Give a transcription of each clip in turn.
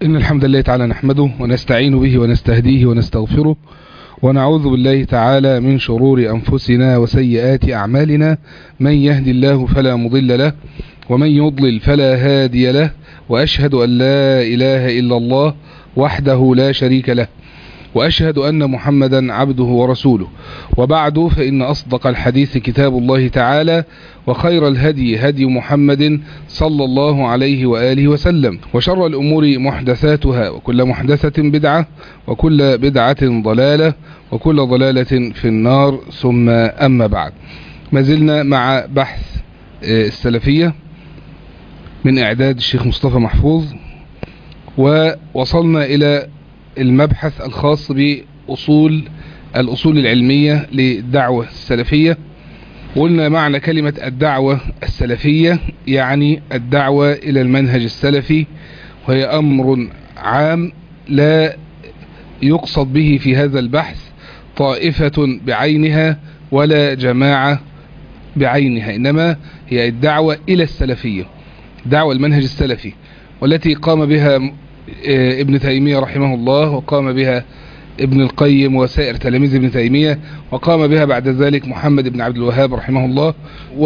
إن الحمد لله تعالى نحمده ونستعين به ونستهديه ونستغفره ونعوذ بالله تعالى من شرور أنفسنا وسيئات أعمالنا من يهدي الله فلا مضل له ومن يضلل فلا هادي له وأشهد أن لا إله إلا الله وحده لا شريك له وأشهد أن محمدا عبده ورسوله وبعد فإن أصدق الحديث كتاب الله تعالى وخير الهدي هدي محمد صلى الله عليه وآله وسلم وشر الأمور محدثاتها وكل محدثة بدعة وكل بدعة ضلالة وكل ضلالة في النار ثم أما بعد ما زلنا مع بحث السلفية من إعداد الشيخ مصطفى محفوظ ووصلنا إلى المبحث الخاص بأصول الأصول العلمية للدعوة السلفية قلنا معنى كلمة الدعوة السلفية يعني الدعوة إلى المنهج السلفي وهي أمر عام لا يقصد به في هذا البحث طائفة بعينها ولا جماعة بعينها إنما هي الدعوة إلى السلفية دعوة المنهج السلفي والتي قام بها ابن تيمية رحمه الله وقام بها ابن القيم وسائر تلاميذ ابن تيمية وقام بها بعد ذلك محمد بن عبد الوهاب رحمه الله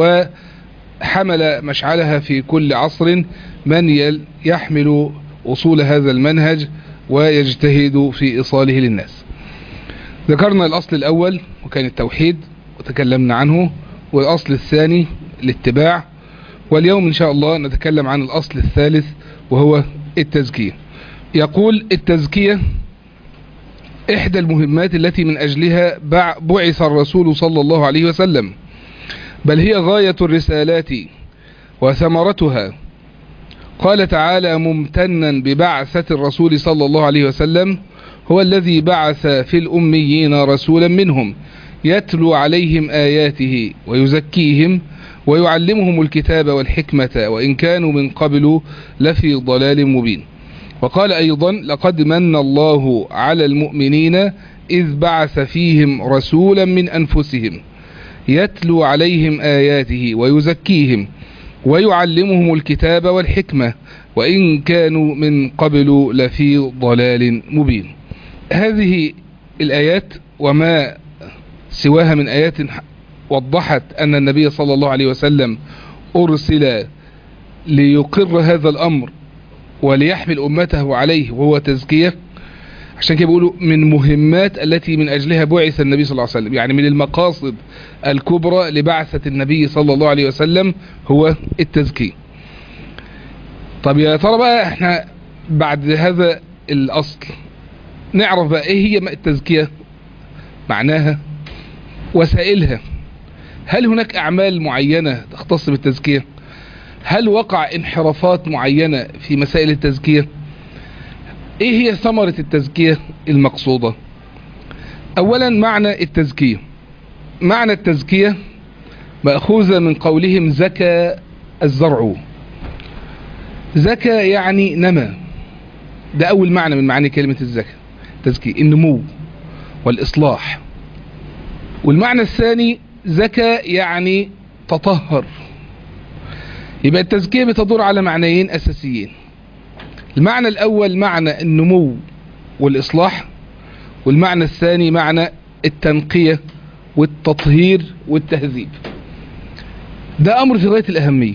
وحمل مشعلها في كل عصر من يحمل أصول هذا المنهج ويجتهد في إيصاله للناس ذكرنا الأصل الأول وكان التوحيد وتكلمنا عنه والأصل الثاني الاتباع واليوم إن شاء الله نتكلم عن الأصل الثالث وهو التزكية يقول التزكية إحدى المهمات التي من أجلها بعث الرسول صلى الله عليه وسلم بل هي غاية الرسالات وثمرتها قال تعالى ممتنا ببعثة الرسول صلى الله عليه وسلم هو الذي بعث في الأميين رسولا منهم يتلو عليهم آياته ويزكيهم ويعلمهم الكتاب والحكمة وإن كانوا من قبل لفي ضلال مبين وقال أيضا لقد من الله على المؤمنين إذ بعث فيهم رسولا من أنفسهم يتلو عليهم آياته ويزكيهم ويعلمهم الكتاب والحكمة وإن كانوا من قبل لفي ضلال مبين هذه الآيات وما سواها من آيات وضحت أن النبي صلى الله عليه وسلم أرسل ليقر هذا الأمر وليحمل أمته عليه وهو تزكية عشان كده بيقولوا من مهمات التي من أجلها بعث النبي صلى الله عليه وسلم يعني من المقاصد الكبرى لبعثة النبي صلى الله عليه وسلم هو التزكية طب يا ترى بقى احنا بعد هذا الأصل نعرف بقى ايه هي التزكية معناها وسائلها هل هناك أعمال معينة تختص بالتزكية هل وقع انحرافات معينة في مسائل التزكية ايه هي ثمرة التزكية المقصودة اولا معنى التزكية معنى التزكية مأخوذة من قولهم زكى الزرع زكى يعني نمى ده اول معنى من معاني كلمة الزكاة تزكية النمو والاصلاح والمعنى الثاني زكى يعني تطهر يبقى التزكية بتدور على معنيين أساسيين المعنى الأول معنى النمو والإصلاح والمعنى الثاني معنى التنقية والتطهير والتهذيب ده أمر في غاية الأهمية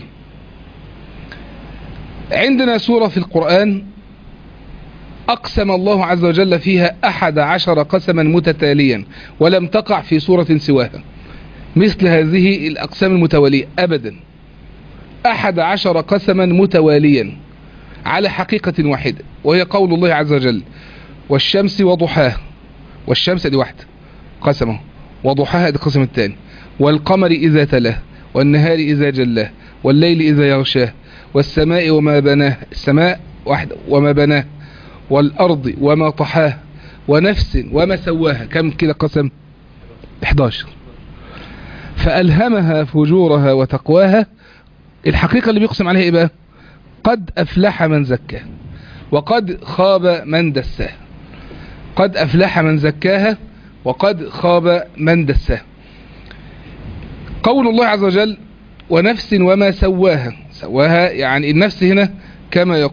عندنا سورة في القرآن أقسم الله عز وجل فيها أحد عشر قسما متتاليا ولم تقع في سورة سواها مثل هذه الأقسام المتوالية أبدا أحد عشر قسما متواليا على حقيقة واحدة وهي قول الله عز وجل والشمس وضحاها والشمس دي واحدة قسمه وضحاها دي القسم الثاني والقمر إذا تلاه والنهار إذا جلاه والليل إذا يغشاه والسماء وما بناه السماء واحدة وما بناه والأرض وما طحاه ونفس وما سواها كم كده قسم 11 فألهمها فجورها وتقواها الحقيقة اللي بيقسم عليها ايه بقى قد أفلح من زكاه وقد خاب من دساه قد أفلح من زكاها وقد خاب من دساه قول الله عز وجل ونفس وما سواها سواها يعني النفس هنا كما يقول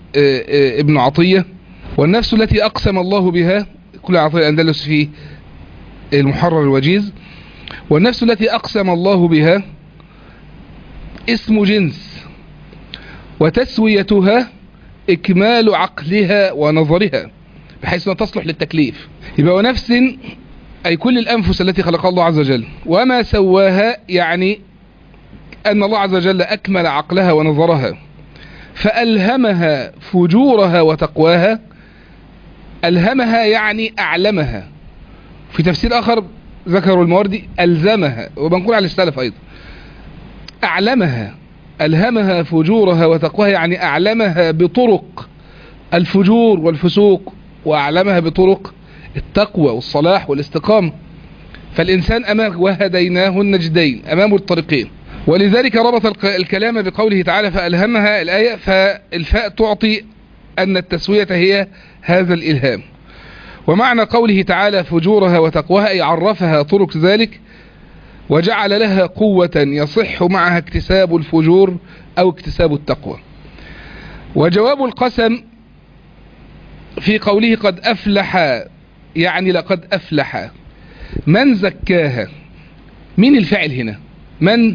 ابن عطية والنفس التي أقسم الله بها كل عطية الأندلس في المحرر الوجيز والنفس التي أقسم الله بها اسم جنس وتسويتها إكمال عقلها ونظرها بحيث أنها تصلح للتكليف يبقى ونفس أي كل الأنفس التي خلقها الله عز وجل وما سواها يعني أن الله عز وجل أكمل عقلها ونظرها فألهمها فجورها وتقواها ألهمها يعني أعلمها في تفسير آخر ذكروا المواردي ألزمها وبنقول على السلف أيضا أعلمها ألهمها فجورها وتقواها يعني أعلمها بطرق الفجور والفسوق وأعلمها بطرق التقوى والصلاح والاستقامة فالإنسان أمام وهديناه النجدين أمامه الطريقين ولذلك ربط الكلام بقوله تعالى فألهمها الآية فالفاء تعطي أن التسوية هي هذا الإلهام ومعنى قوله تعالى فجورها وتقواها أي عرفها طرق ذلك وجعل لها قوة يصح معها اكتساب الفجور أو اكتساب التقوى وجواب القسم في قوله قد أفلح يعني لقد أفلح من زكاها مين الفعل هنا من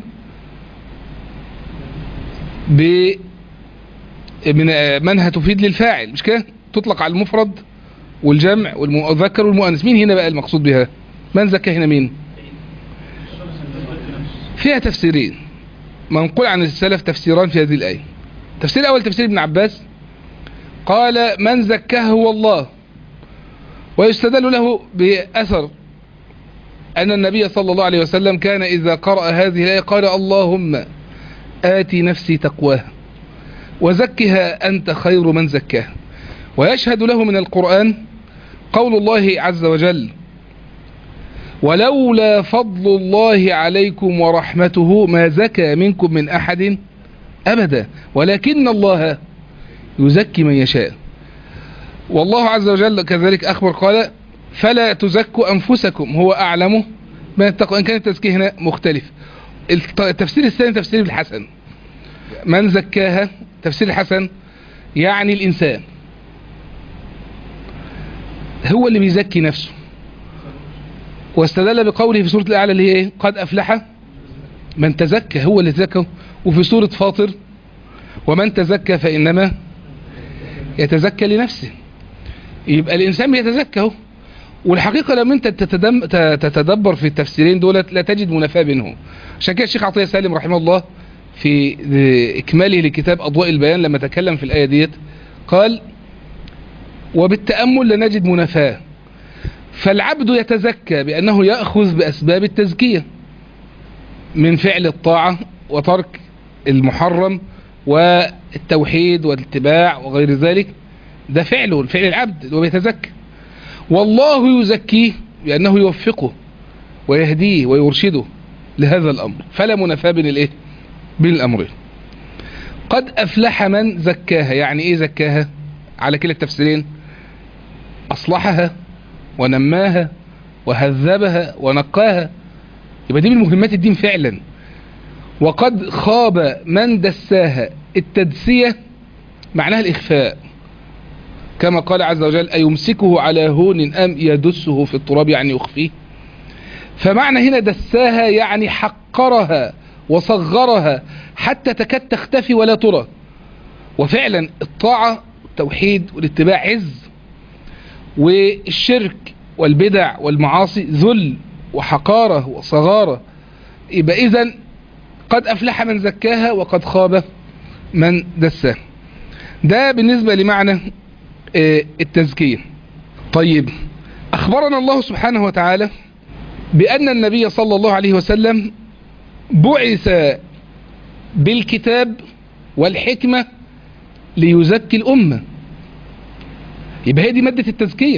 ب من منها تفيد للفاعل مش كده تطلق على المفرد والجمع والمذكر والمؤنث مين هنا بقى المقصود بها من زكى هنا مين فيها تفسيرين منقول عن السلف تفسيران في هذه الآية تفسير الأول تفسير ابن عباس قال من زكاه هو الله ويستدل له بأثر أن النبي صلى الله عليه وسلم كان إذا قرأ هذه الآية قال اللهم آتي نفسي تقواها وزكها أنت خير من زكاها ويشهد له من القرآن قول الله عز وجل ولولا فضل الله عليكم ورحمته ما زكى منكم من أحد أبدا ولكن الله يزكي من يشاء والله عز وجل كذلك أخبر قال فلا تزكوا أنفسكم هو أعلم من التقوى إن كان التزكية هنا مختلف التفسير الثاني تفسير الحسن من زكاها تفسير الحسن يعني الإنسان هو اللي بيزكي نفسه واستدل بقوله في سورة الأعلى اللي هي ايه قد أفلح من تزكى هو اللي تزكى وفي سورة فاطر ومن تزكى فإنما يتزكى لنفسه يبقى الإنسان بيتزكى اهو والحقيقة لما انت تتدم تتدبر في التفسيرين دولت لا تجد منافاة بينهم عشان كده الشيخ عطية سالم رحمه الله في إكماله لكتاب أضواء البيان لما تكلم في الآية ديت قال وبالتأمل لا نجد منافاة فالعبد يتزكى بأنه يأخذ بأسباب التزكية من فعل الطاعة وترك المحرم والتوحيد والاتباع وغير ذلك ده فعله فعل العبد اللي هو بيتزكى والله يزكيه بأنه يوفقه ويهديه ويرشده لهذا الأمر فلا منافاة بين الايه بين الأمرين قد أفلح من زكاها يعني ايه زكاها على كلا التفسيرين أصلحها ونماها وهذبها ونقاها يبقى دي من مهمات الدين فعلا وقد خاب من دساها التدسية معناها الإخفاء كما قال عز وجل أيمسكه على هون أم يدسه في التراب يعني يخفيه فمعنى هنا دساها يعني حقرها وصغرها حتى تكاد تختفي ولا ترى وفعلا الطاعة التوحيد والاتباع عز والشرك والبدع والمعاصي ذل وحقارة وصغارة يبقى إذن قد أفلح من زكاها وقد خاب من دساها ده بالنسبة لمعنى التزكية طيب أخبرنا الله سبحانه وتعالى بأن النبي صلى الله عليه وسلم بعث بالكتاب والحكمة ليزكي الأمة يبقى هي دي مادة التزكية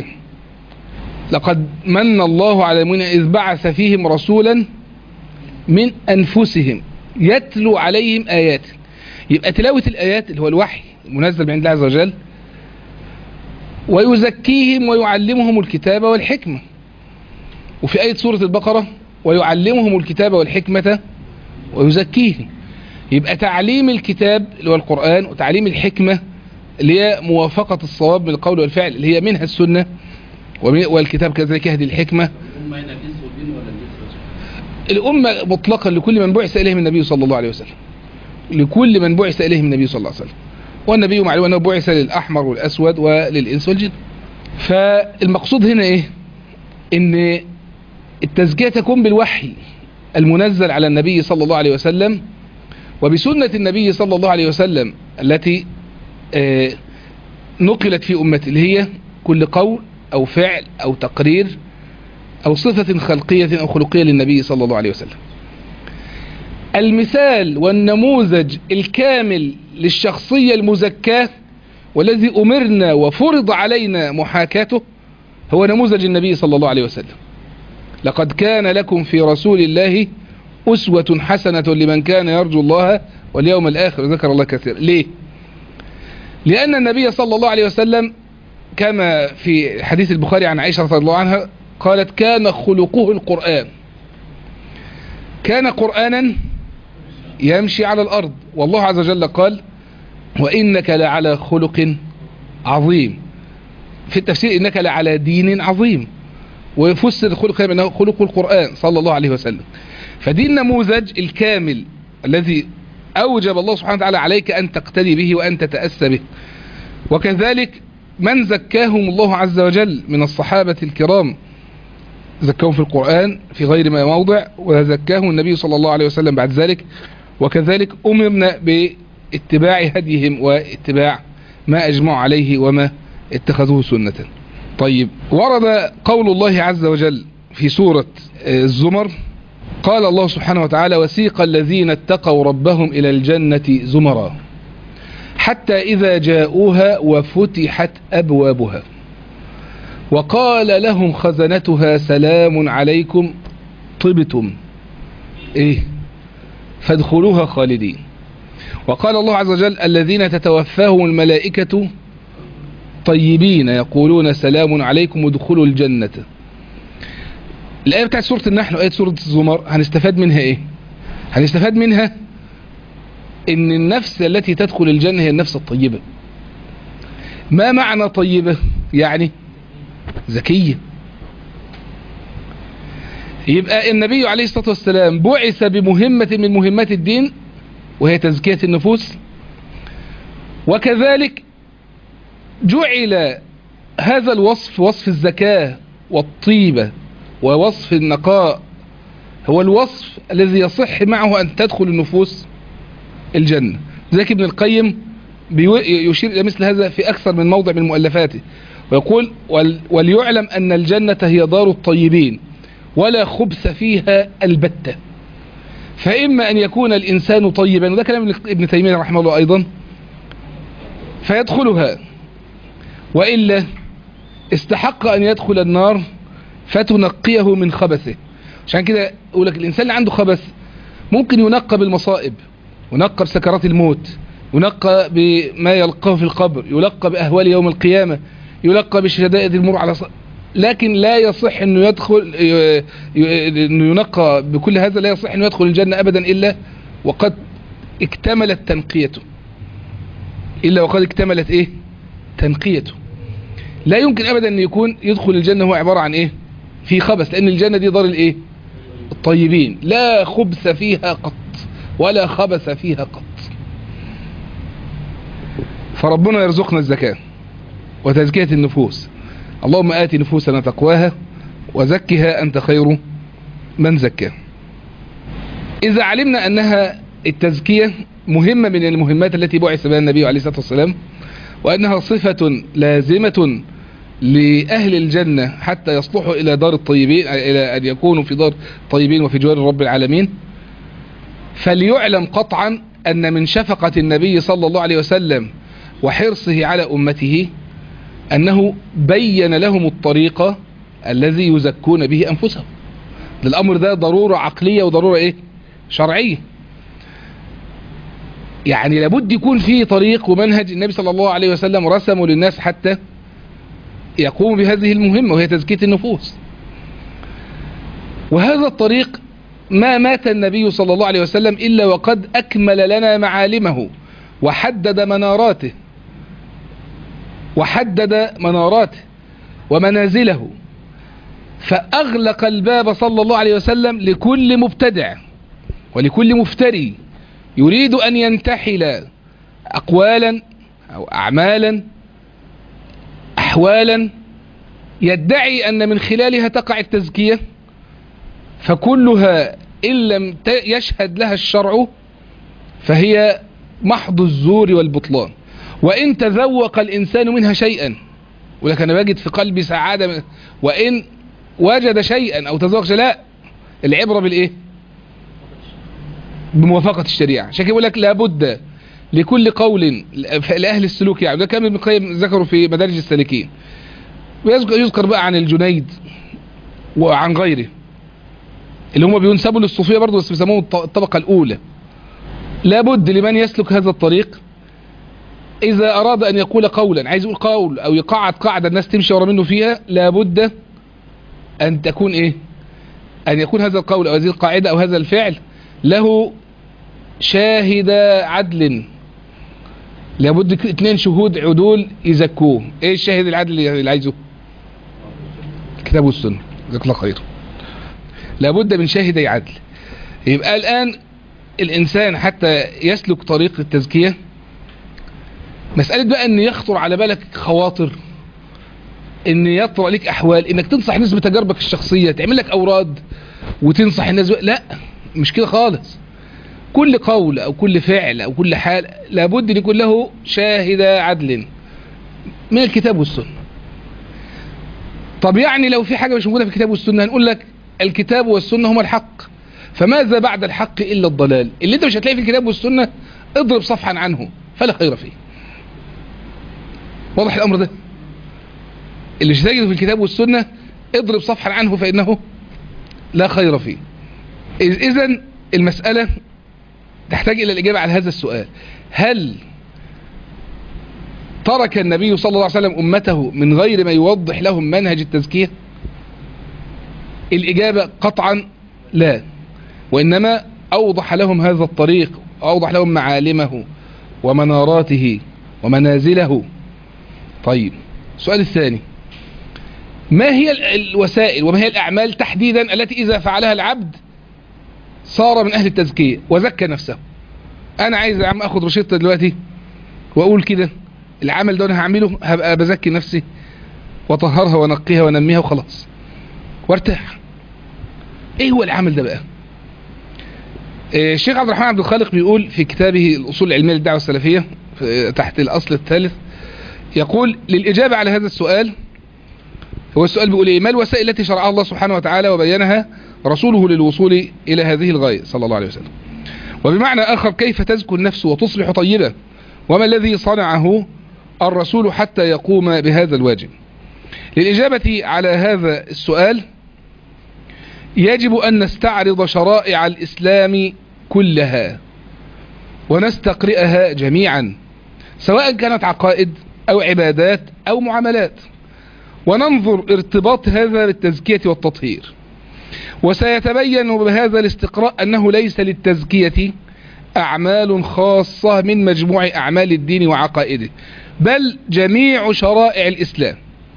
لقد من الله على المؤمنين إذ بعث فيهم رسولا من أنفسهم يتلو عليهم آيات يبقى تلاوة الآيات اللي هو الوحي المنزل من عند الله عز وجل ويزكيهم ويعلمهم الكتاب والحكمة وفي آية سورة البقرة ويعلمهم الكتاب والحكمة ويزكيهم يبقى تعليم الكتاب اللي هو القرآن وتعليم الحكمة اللي هي موافقة الصواب من القول والفعل اللي هي منها السنة ومن- والكتاب كذلك يهدي الحكمة الأمة هنا الإنس والجن ولا الجنس بس؟ الأمة مطلقا لكل من بعث إليهم النبي صلى الله عليه وسلم لكل من بعث إليهم النبي صلى الله عليه وسلم والنبي معلوم أنه بعث للأحمر والأسود وللإنس والجن فالمقصود هنا إيه إن التزكية تكون بالوحي المنزل على النبي صلى الله عليه وسلم وبسنة النبي صلى الله عليه وسلم التي آه، نقلت في أمته اللي هي كل قول أو فعل أو تقرير أو صفة خلقية أو خلقية للنبي صلى الله عليه وسلم المثال والنموذج الكامل للشخصية المزكاة والذي أمرنا وفرض علينا محاكاته هو نموذج النبي صلى الله عليه وسلم لقد كان لكم في رسول الله أسوة حسنة لمن كان يرجو الله واليوم الآخر ذكر الله كثيرا ليه؟ لأن النبي صلى الله عليه وسلم كما في حديث البخاري عن عائشة رضي الله عنها قالت كان خلقه القرآن كان قرآنا يمشي على الأرض والله عز وجل قال وإنك لعلى خلق عظيم في التفسير إنك لعلى دين عظيم ويفسر الخلق بأنه خلق القرآن صلى الله عليه وسلم فدي النموذج الكامل الذي أوجب الله سبحانه وتعالى عليك أن تقتدي به وأن تتأسى به وكذلك من زكاهم الله عز وجل من الصحابة الكرام زكاهم في القرآن في غير ما موضع وزكاهم النبي صلى الله عليه وسلم بعد ذلك وكذلك أمرنا باتباع هديهم واتباع ما أجمعوا عليه وما اتخذوه سنة طيب ورد قول الله عز وجل في سورة آه، الزمر قال الله سبحانه وتعالى وسيق الذين اتقوا ربهم إلى الجنة زمرا حتى إذا جاءوها وفتحت أبوابها وقال لهم خزنتها سلام عليكم طبتم إيه فادخلوها خالدين وقال الله عز وجل الذين تتوفاهم الملائكة طيبين يقولون سلام عليكم ادخلوا الجنة الآية بتاعت سورة النحل وآية سورة الزمر هنستفاد منها إيه هنستفاد منها إن النفس التي تدخل الجنة هي النفس الطيبة ما معنى طيبة يعني ذكية يبقى النبي عليه الصلاة والسلام بعث بمهمة من مهمات الدين وهي تزكية النفوس وكذلك جعل هذا الوصف وصف الزكاة والطيبة ووصف النقاء هو الوصف الذي يصح معه أن تدخل النفوس الجنة ذلك ابن القيم بيو- يشير إلى مثل هذا في أكثر من موضع من مؤلفاته ويقول ول- وليعلم أن الجنة هي دار الطيبين ولا خبث فيها البتة فإما أن يكون الإنسان طيبا وده كلام ابن تيمية رحمه الله أيضا فيدخلها وإلا استحق أن يدخل النار فتنقيه من خبثه عشان كده يقول لك الإنسان اللي عنده خبث ممكن ينقى بالمصائب ينقى بسكرات الموت ينقى بما يلقاه في القبر يلقى بأهوال يوم القيامة يلقى بشدائد المر على ص... لكن لا يصح انه يدخل ي- ي- انه ينقى بكل هذا لا يصح انه يدخل الجنة ابدا الا وقد اكتملت تنقيته الا وقد اكتملت ايه تنقيته لا يمكن ابدا ان يكون يدخل الجنة هو عبارة عن ايه في خبث لان الجنة دي دار الايه الطيبين لا خبث فيها قط ولا خبث فيها قط فربنا يرزقنا الزكاة وتزكية النفوس اللهم آت نفوسنا تقواها وزكها أنت خير من زكاها إذا علمنا أنها التزكية مهمة من المهمات التي بعث بها النبي عليه الصلاة والسلام وأنها صفة لازمة لأهل الجنة حتى يصلحوا إلى دار الطيبين إلى أن يكونوا في دار طيبين وفي جوار رب العالمين فليعلم قطعا أن من شفقة النبي صلى الله عليه وسلم وحرصه على أمته أنه بين لهم الطريق الذي يزكون به أنفسهم الأمر ده ضرورة عقلية وضرورة إيه شرعية يعني لابد يكون فيه طريق ومنهج النبي صلى الله عليه وسلم رسمه للناس حتى يقوم بهذه المهمة وهي تزكية النفوس وهذا الطريق ما مات النبي صلى الله عليه وسلم إلا وقد أكمل لنا معالمه وحدد مناراته وحدد مناراته ومنازله فأغلق الباب صلى الله عليه وسلم لكل مبتدع ولكل مفتري يريد أن ينتحل أقوالا أو أعمالا أحوالا يدعي أن من خلالها تقع التزكية فكلها إن لم ت- يشهد لها الشرع فهي محض الزور والبطلان وإن تذوق الإنسان منها شيئا ولك أنا بجد في قلبي سعادة من- وإن وجد شيئا أو تذوق شيئا لا العبرة بالإيه بموافقة الشريعة عشان كده يقول لك لابد لكل قول لأهل السلوك يعني ده كان ابن القيم ذكره في مدارج السالكين ويذكر يذكر بقى عن الجنيد وعن غيره اللي هم بينسبوا للصوفية برضه بس بيسموهم الط- الطبقة الأولى لابد لمن يسلك هذا الطريق إذا أراد أن يقول قولا عايز يقول قول أو يقعد قاعدة الناس تمشي ورا منه فيها لابد أن تكون إيه أن يكون هذا القول أو هذه القاعدة أو هذا الفعل له شاهد عدل لابد ك- اتنين شهود عدول يزكوه ايه الشاهد العدل اللي عايزه الكتاب والسنة جزاك الله خير لابد من شاهدي عدل يبقى الآن الإنسان حتى يسلك طريق التزكية مسألة بقى ان يخطر على بالك خواطر ان يطرأ لك احوال انك تنصح الناس بتجاربك الشخصية تعمل لك اوراد وتنصح الناس بقى. لا مش كده خالص كل قول او كل فعل او كل حال لابد ان يكون له شاهد عدل من الكتاب والسنة طب يعني لو في حاجة مش موجودة في الكتاب والسنة هنقول لك الكتاب والسنة هما الحق فماذا بعد الحق إلا الضلال اللي انت مش هتلاقي في الكتاب والسنة اضرب صفحا عنه فلا خير فيه واضح الأمر ده اللي مش هتجده في الكتاب والسنة اضرب صفحا عنه فإنه لا خير فيه إذا المسألة تحتاج إلى الإجابة على هذا السؤال هل ترك النبي صلى الله عليه وسلم أمته من غير ما يوضح لهم منهج التزكية الإجابة قطعا لا وإنما أوضح لهم هذا الطريق أوضح لهم معالمه ومناراته ومنازله طيب السؤال الثاني ما هي ال- الوسائل وما هي الأعمال تحديدا التي إذا فعلها العبد صار من أهل التزكية وزكى نفسه أنا عايز يا عم أخد رشيدة دلوقتي وأقول كده العمل ده أنا هعمله هبقى بزكي نفسي وطهرها ونقيها ونميها وخلاص وارتاح ايه هو العمل ده بقى آه، الشيخ عبد الرحمن عبد الخالق بيقول في كتابه الأصول العلمية للدعوة السلفية في- تحت الأصل الثالث يقول للإجابة على هذا السؤال هو السؤال بيقول ايه ما الوسائل التي شرعها الله سبحانه وتعالى وبينها رسوله للوصول إلى هذه الغاية صلى الله عليه وسلم وبمعنى آخر كيف تزكو النفس وتصبح طيبة وما الذي صنعه الرسول حتى يقوم بهذا الواجب للإجابة على هذا السؤال يجب أن نستعرض شرائع الإسلام كلها ونستقرئها جميعا سواء كانت عقائد أو عبادات أو معاملات وننظر ارتباط هذا بالتزكية والتطهير وسيتبين بهذا الاستقراء أنه ليس للتزكية أعمال خاصة من مجموع أعمال الدين وعقائده بل جميع شرائع الإسلام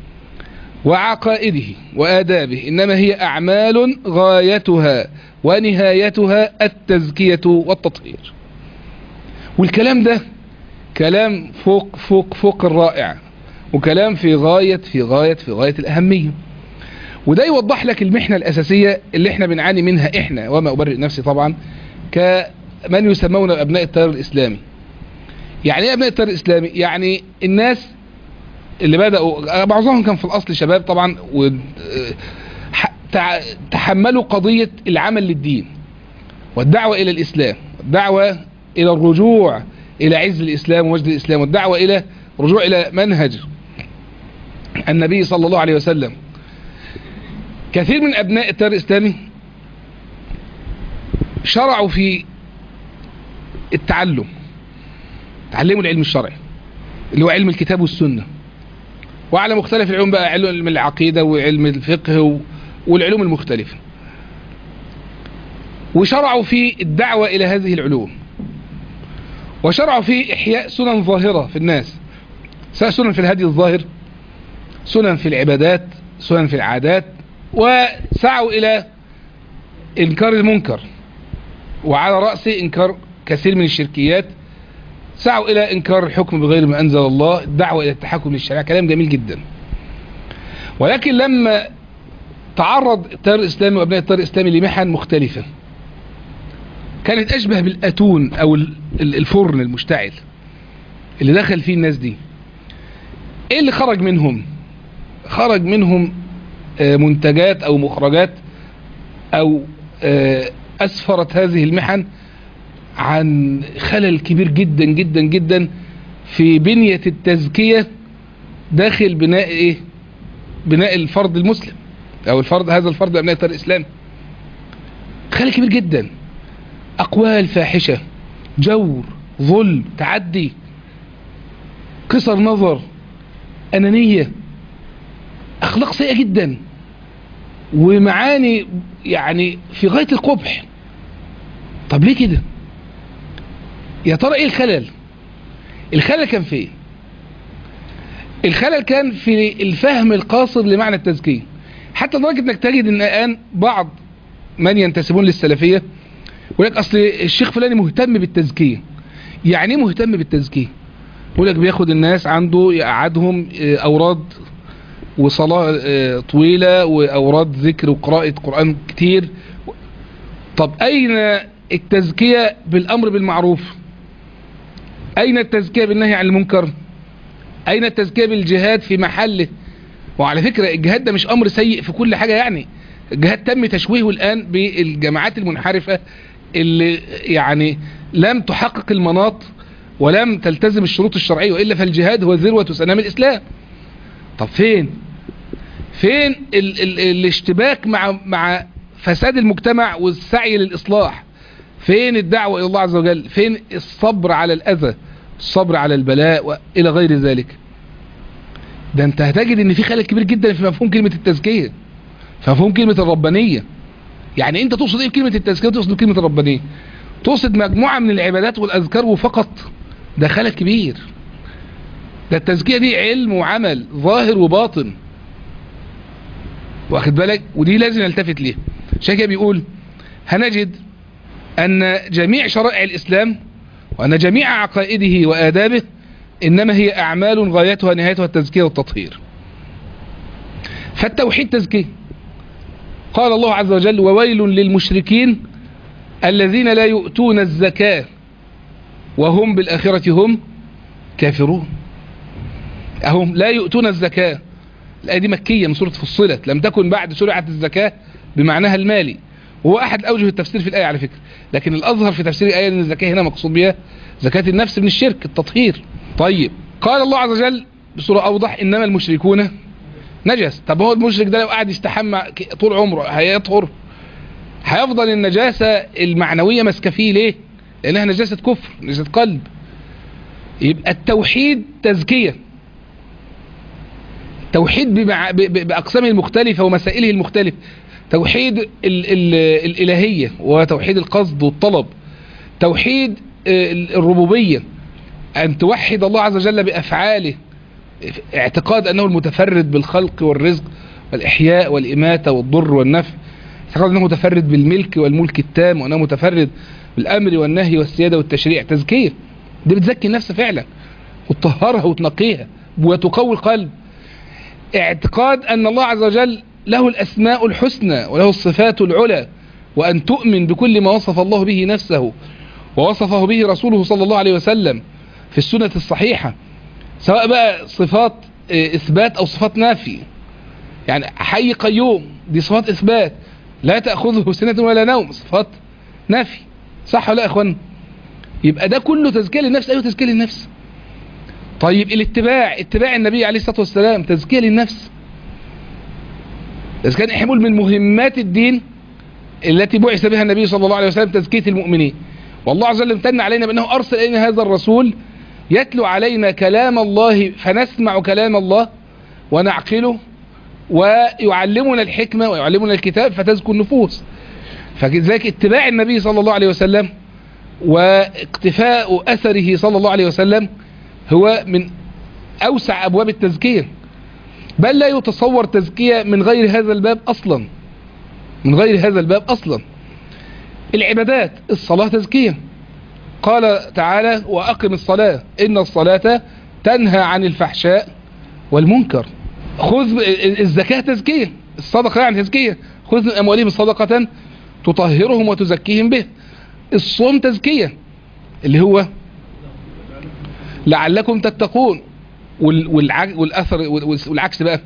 وعقائده وآدابه إنما هي أعمال غايتها ونهايتها التزكية والتطهير والكلام ده كلام فوق فوق فوق الرائع وكلام في غاية في غاية في غاية الأهمية وده يوضح لك المحنة الأساسية اللي احنا بنعاني منها احنا وما أبرئ نفسي طبعا كمن يسمون أبناء التيار الإسلامي يعني ايه أبناء التيار الإسلامي يعني الناس اللي بدأوا معظمهم كان في الأصل شباب طبعا و ح- تع- تحملوا قضية العمل للدين والدعوة إلى الإسلام والدعوة إلى الرجوع إلى عز الإسلام ومجد الإسلام والدعوة إلى رجوع إلى منهج النبي صلى الله عليه وسلم كثير من أبناء التيار الإسلامي شرعوا في التعلم تعلموا العلم الشرعي اللي هو علم الكتاب والسنة وعلى مختلف العلوم بقى علم العقيدة وعلم الفقه و- والعلوم المختلفة وشرعوا في الدعوة إلى هذه العلوم وشرعوا في إحياء سنن ظاهرة في الناس سواء سنن في الهدي الظاهر سنن في العبادات سنن في العادات وسعوا إلى إنكار المنكر وعلى رأس إنكار كثير من الشركيات سعوا إلى إنكار الحكم بغير ما أنزل الله الدعوة إلى التحكم للشريعة كلام جميل جدا ولكن لما تعرض التيار الإسلامي وأبناء التيار الإسلامي لمحن مختلفة كانت أشبه بالأتون أو ال- ال- الفرن المشتعل اللي دخل فيه الناس دي إيه اللي خرج منهم خرج منهم آه، منتجات أو مخرجات أو آه، أسفرت هذه المحن عن خلل كبير جدا جدا جدا في بنية التزكية داخل بناء ايه بناء الفرد المسلم او الفرد هذا الفرد ابناء التيار الاسلامي خلل كبير جدا اقوال فاحشة جور ظلم تعدي قصر نظر انانية اخلاق سيئة جدا ومعاني يعني في غاية القبح طب ليه كده يا ترى ايه الخلل الخلل كان فين الخلل كان في الفهم القاصر لمعنى التزكية حتى لدرجة انك تجد ان الان بعض من ينتسبون للسلفية يقول لك اصل الشيخ فلاني مهتم بالتزكية يعني ايه مهتم بالتزكية يقول لك بياخد الناس عنده يقعدهم آه، اوراد وصلاة آه، طويلة واوراد ذكر وقراءة قرآن كتير طب اين التزكية بالامر بالمعروف اين التزكية بالنهي عن المنكر اين التزكية بالجهاد في محله وعلى فكرة الجهاد ده مش امر سيء في كل حاجة يعني الجهاد تم تشويهه الان بالجماعات المنحرفة اللي يعني لم تحقق المناط ولم تلتزم الشروط الشرعية وإلا فالجهاد هو ذروة سنام الإسلام طب فين فين ال ال الاشتباك مع مع فساد المجتمع والسعي للإصلاح فين الدعوة إلى الله عز وجل فين الصبر على الأذى الصبر على البلاء وإلى غير ذلك ده انت هتجد ان في خلل كبير جدا في مفهوم كلمة التزكية في مفهوم كلمة الربانية يعني انت تقصد ايه بكلمة التزكية وتقصد بكلمة الربانية تقصد مجموعة من العبادات والأذكار وفقط ده خلل كبير ده التزكية دي علم وعمل ظاهر وباطن واخد بالك ودي لازم نلتفت ليه عشان كده بيقول هنجد أن جميع شرائع الإسلام وأن جميع عقائده وآدابه إنما هي أعمال غايتها نهايتها التزكية والتطهير فالتوحيد تزكية قال الله عز وجل وويل للمشركين الذين لا يؤتون الزكاة وهم بالآخرة هم كافرون أهم لا يؤتون الزكاة الآية دي مكية من سورة فصلت لم تكن بعد شرعت الزكاة بمعناها المالي وهو أحد أوجه التفسير في الآية على فكرة لكن الأظهر في تفسير الآية أن الزكاة هنا مقصود بها زكاة النفس من الشرك التطهير طيب قال الله عز وجل بصورة أوضح إنما المشركون نجس طب هو المشرك ده لو قاعد يستحمى طول عمره هيطهر هيفضل النجاسة المعنوية ماسكه فيه ليه لأنها نجاسة كفر نجاسة قلب يبقى التوحيد تزكية توحيد بمع... ب... ب... بأقسامه المختلفة ومسائله المختلفة توحيد ال... ال... الإلهية وتوحيد القصد والطلب توحيد الربوبية أن توحد الله عز وجل بأفعاله اعتقاد أنه المتفرد بالخلق والرزق والإحياء والإماتة والضر والنفع اعتقاد أنه متفرد بالملك والملك التام وأنه متفرد بالأمر والنهي والسيادة والتشريع تزكية دي بتزكي النفس فعلا وتطهرها وتنقيها وتقوي القلب اعتقاد أن الله عز وجل له الأسماء الحسنى وله الصفات العلى وأن تؤمن بكل ما وصف الله به نفسه ووصفه به رسوله صلى الله عليه وسلم في السنة الصحيحة سواء بقى صفات إثبات أو صفات نافي يعني حي قيوم دي صفات إثبات لا تأخذه سنة ولا نوم صفات نافي صح ولا يا أخوان يبقى ده كله تزكية للنفس أيوه تزكية للنفس طيب الاتباع اتباع النبي عليه الصلاة والسلام تزكية للنفس إذا كان حمول من مهمات الدين التي بعث بها النبي صلى الله عليه وسلم تزكية المؤمنين والله عز وجل امتن علينا بأنه أرسل إلينا هذا الرسول يتلو علينا كلام الله فنسمع كلام الله ونعقله ويعلمنا الحكمة ويعلمنا الكتاب فتزكو النفوس فذلك اتباع النبي صلى الله عليه وسلم واقتفاء أثره صلى الله عليه وسلم هو من أوسع أبواب التزكية بل لا يتصور تزكية من غير هذا الباب أصلا من غير هذا الباب أصلا العبادات الصلاة تزكية قال تعالى وأقم الصلاة إن الصلاة تنهى عن الفحشاء والمنكر خذ الزكاة تزكية الصدقة يعني تزكية خذ من أموالهم صدقة تطهرهم وتزكيهم به الصوم تزكية اللي هو لعلكم تتقون وال- والع- والأثر وال- والعكس بقى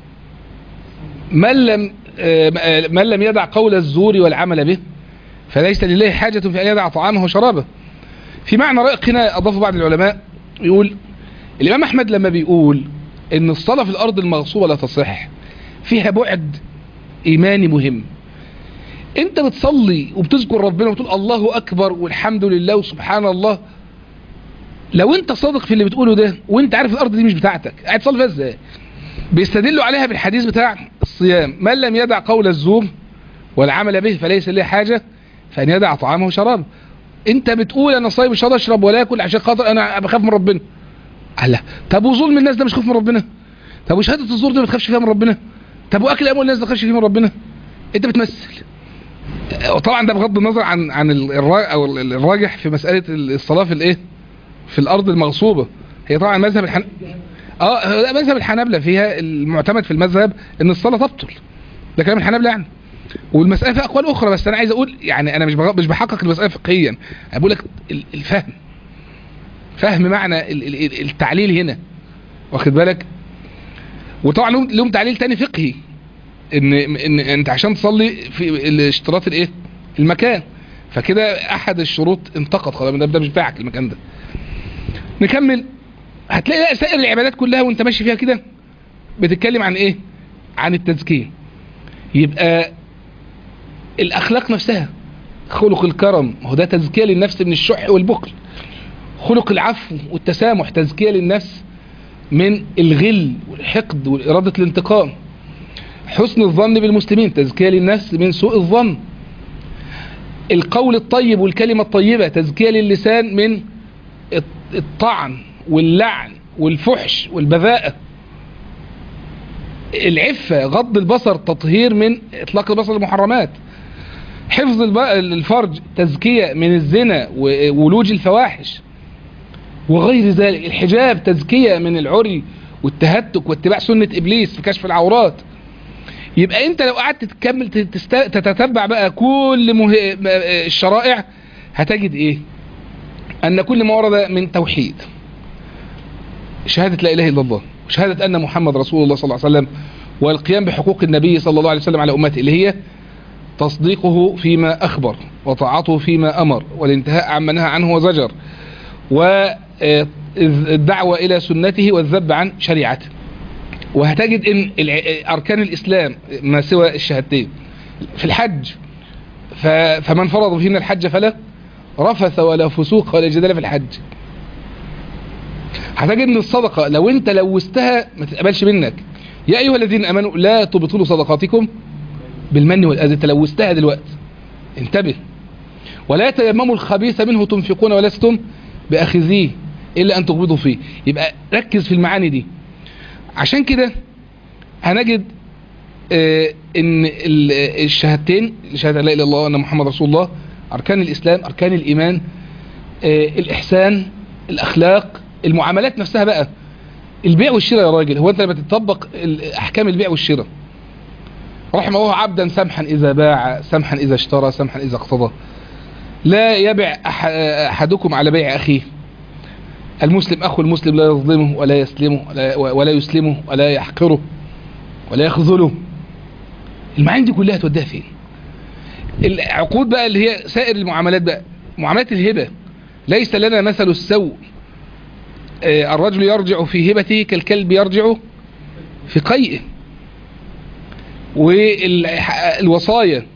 من لم آه، من لم يدع قول الزور والعمل به فليس لله حاجة في أن يدع طعامه وشرابه في معنى رائق هنا أضاف بعض العلماء يقول الإمام أحمد لما بيقول إن الصلاة في الأرض المغصوبة لا تصح فيها بعد إيماني مهم أنت بتصلي وبتذكر ربنا وتقول الله أكبر والحمد لله وسبحان الله لو أنت صادق في اللي بتقوله ده وأنت عارف الأرض دي مش بتاعتك قاعد تصلي فيها إزاي بيستدلوا عليها بالحديث بتاع الصيام من لم يدع قول الزور والعمل به فليس له حاجة فأن يدع طعامه وشرابه انت بتقول انا صايم مش هقدر اشرب ولا اكل عشان خاطر انا بخاف من ربنا الله طب وظلم الناس ده مش خوف من ربنا طب وشهاده الزور دي ما تخافش فيها من ربنا طب واكل اموال الناس ده ما تخافش فيه من ربنا انت بتمثل وطبعا ده بغض النظر عن عن الرا او ال- الراجح في مساله الصلاه في الايه في الارض المغصوبه هي طبعا مذهب الحن... اه لا، مذهب الحنابلة فيها المعتمد في المذهب ان الصلاه تبطل ده كلام الحنابلة يعني والمسألة فيها أقوال أخرى بس أنا عايز أقول يعني أنا مش بغ- مش بحقق المسألة فقهيا أنا بقول لك ال- الفهم فهم معنى ال- ال- ال- التعليل هنا واخد بالك وطبعا لهم- لهم تعليل تاني فقهي ان ان انت عشان تصلي في الاشتراط الايه المكان فكده احد الشروط انتقد خلاص ده ده مش بتاعك المكان ده نكمل هتلاقي بقى سائر العبادات كلها وانت ماشي فيها كده بتتكلم عن ايه عن التزكيه يبقى الاخلاق نفسها خلق الكرم هو ده تزكيه للنفس من الشح والبخل خلق العفو والتسامح تزكيه للنفس من الغل والحقد واراده الانتقام حسن الظن بالمسلمين تزكيه للنفس من سوء الظن القول الطيب والكلمه الطيبه تزكيه للسان من الطعن واللعن والفحش والبذاءه العفة غض البصر تطهير من اطلاق البصر المحرمات حفظ الب- الفرج تزكية من الزنا وولوج الفواحش وغير ذلك الحجاب تزكية من العري والتهتك واتباع سنة إبليس في كشف العورات يبقى انت لو قعدت تكمل تست... تتتبع بقى كل مه... م- الشرائع هتجد ايه ان كل ما ورد من توحيد شهادة لا اله الا الله وشهادة ان محمد رسول الله صلى الله عليه وسلم والقيام بحقوق النبي صلى الله عليه وسلم على امته اللي هي تصديقه فيما اخبر وطاعته فيما امر والانتهاء عما نهى عنه وزجر والدعوة الى سنته والذب عن شريعته وهتجد ان الع- اركان الاسلام ما سوى الشهادتين في الحج ف- فمن فرض فينا الحج فلا رفث ولا فسوق ولا جدال في الحج هتجد ان الصدقة لو انت لوثتها ما تتقبلش منك يا ايها الذين امنوا لا تبطلوا صدقاتكم بالمن والاذى انت لوثتها دلوقتي انتبه ولا تيمموا الخبيث منه تنفقون ولستم باخذيه الا ان تغبضوا فيه يبقى ركز في المعاني دي عشان كده هنجد آه، ان ال- الشهادتين شهادة لا اله الا الله وان محمد رسول الله اركان الاسلام اركان الايمان آه، الاحسان الاخلاق المعاملات نفسها بقى البيع والشراء يا راجل هو انت لما تطبق ال- احكام البيع والشراء رحم الله عبدا سمحا اذا باع سمحا اذا اشترى سمحا اذا اقتضى لا يبع أح- احدكم على بيع اخيه المسلم اخو المسلم لا يظلمه ولا يسلمه ولا, ولا يسلمه ولا يحقره ولا يخذله المعاني دي كلها توديها فين العقود بقى اللي هي سائر المعاملات بقى معاملات الهبة ليس لنا مثل السوء آه، الرجل يرجع في هبته كالكلب يرجع في قيئه والوصايا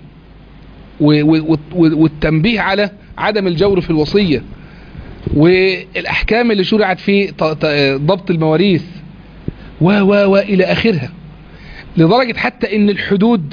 والتنبيه على عدم الجور في الوصية والأحكام اللي شرعت في ط- ط- ضبط المواريث و و و إلى آخرها لدرجة حتى ان الحدود